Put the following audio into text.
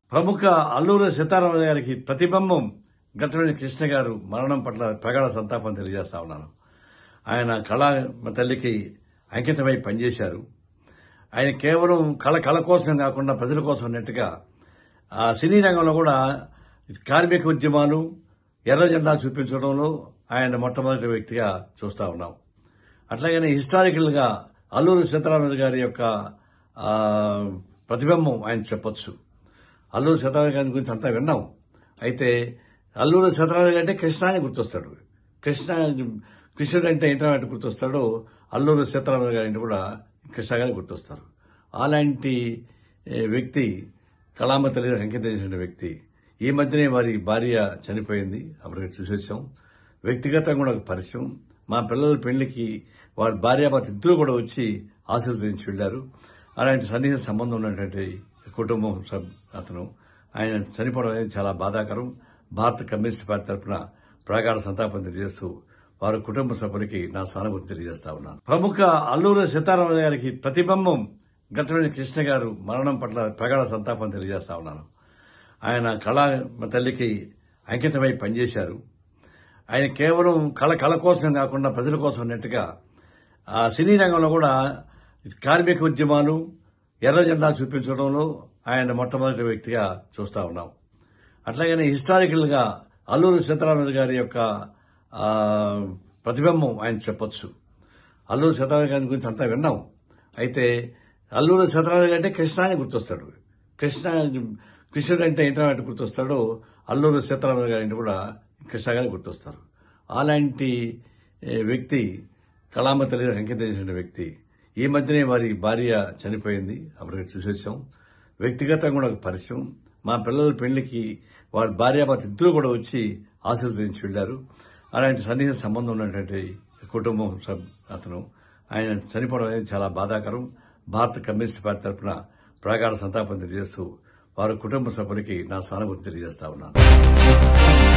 ప్రముఖ అల్లూరు సీతారామరాజు గారికి ప్రతిబింబం గట్టవేణి కృష్ణ గారు మరణం పట్ల ప్రగాఢ సంతాపం తెలియజేస్తా ఉన్నాను ఆయన కళా తల్లికి అంకితమై పనిచేశారు ఆయన కేవలం కళ కళ కోసం కాకుండా ప్రజల కోసం అన్నట్టుగా ఆ సినీ రంగంలో కూడా కార్మిక ఉద్యమాలు ఎర్ర జెండా చూపించడంలో ఆయన మొట్టమొదటి వ్యక్తిగా చూస్తా ఉన్నాం అట్లాగనే హిస్టారికల్ గా అల్లూరు సీతారామరాజు గారి యొక్క ఆ, ప్రతిబింబం ఆయన చెప్పొచ్చు అల్లూరు సీతారామరాజు గారి గురించి అంతా విన్నాం అయితే అల్లూరు సీతారామరాజు గారు అంటే కృష్ణ అని గుర్తొస్తాడు కృష్ణ కృష్ణుడు అంటే ఏంటంటే గుర్తొస్తాడో అల్లూరు సీతారామరాజు గారి అంటే కూడా కృష్ణ గారు గుర్తొస్తారు అలాంటి ఏ, వ్యక్తి కళామ తల్లి అంకితం చేసిన వ్యక్తి ఈ మధ్యనే వారి భార్య చనిపోయింది అప్పటికి చూసి వచ్చాం వ్యక్తిగతంగా కూడా ఒక పరిచయం మా పిల్లల పెళ్లికి వారి భార్యాభర్త ఇద్దరు కూడా వచ్చి ఆశీర్వదించి వెళ్లారు అలాంటి సన్నిహిత సంబంధం ఉన్నటువంటి కుటుంబం సబ్- అతను ఆయన చనిపోవడం అనేది చాలా బాధాకరం భారత కమ్యూనిస్ట్ పార్టీ తరఫున ప్రగాఢ సంతాపం తెలియజేస్తూ వారి కుటుంబ సభ్యులకి నా సానుభూతి తెలియజేస్తా ఉన్నాను ప్రముఖ అల్లూరు సీతారామరాజు గారికి ప్రతిబింబం గట్టవేణి కృష్ణ గారు మరణం పట్ల ప్రగాఢ సంతాపం తెలియజేస్తా ఉన్నాను ఆయన కళా తల్లికి అంకితమై పనిచేశారు ఆయన కేవలం కళ కళ కోసం కాకుండా ప్రజల కోసం అన్నట్టుగా ఆ సినీ రంగంలో కూడా కార్మిక ఉద్యమాలు ఎర్ర జెండా చూపించడంలో ఆయన మొట్టమొదటి వ్యక్తిగా చూస్తా ఉన్నాం అట్లాగనే హిస్టారికల్ గా అల్లూరు సీతారామరాజు గారి యొక్క ఆ, ప్రతిబింబం ఆయన చెప్పొచ్చు అల్లూరు సీతారామరాజు గారి గురించి అంతా విన్నాం అయితే అల్లూరు సీతారామరాజు గారు అంటే కృష్ణ అని గుర్తొస్తాడు కృష్ణ కృష్ణుడు అంటే ఏంటంటే గుర్తొస్తాడో అల్లూరు సీతారామరాజు గారి అంటే కూడా కృష్ణ గారు గుర్తొస్తారు అలాంటి ఏ, వ్యక్తి కళామ తల్లి అంకితం చేసిన వ్యక్తి ఈ మధ్యనే వారి భార్య చనిపోయింది అప్పటికి చూసి వచ్చాం వ్యక్తిగతంగా కూడా ఒక పరిచయం మా పిల్లల పెళ్లికి వారి భార్యాభర్త ఇద్దరు కూడా వచ్చి ఆశీర్వదించి వెళ్లారు అలాంటి సన్నిహిత సంబంధం ఉన్నటువంటి కుటుంబం సబ్- అతను ఆయన చనిపోవడం అనేది చాలా బాధాకరం భారత కమ్యూనిస్ట్ పార్టీ తరఫున ప్రగాఢ సంతాపం తెలియజేస్తూ వారి కుటుంబ సభ్యులకి నా సానుభూతి తెలియజేస్తా ఉన్నాను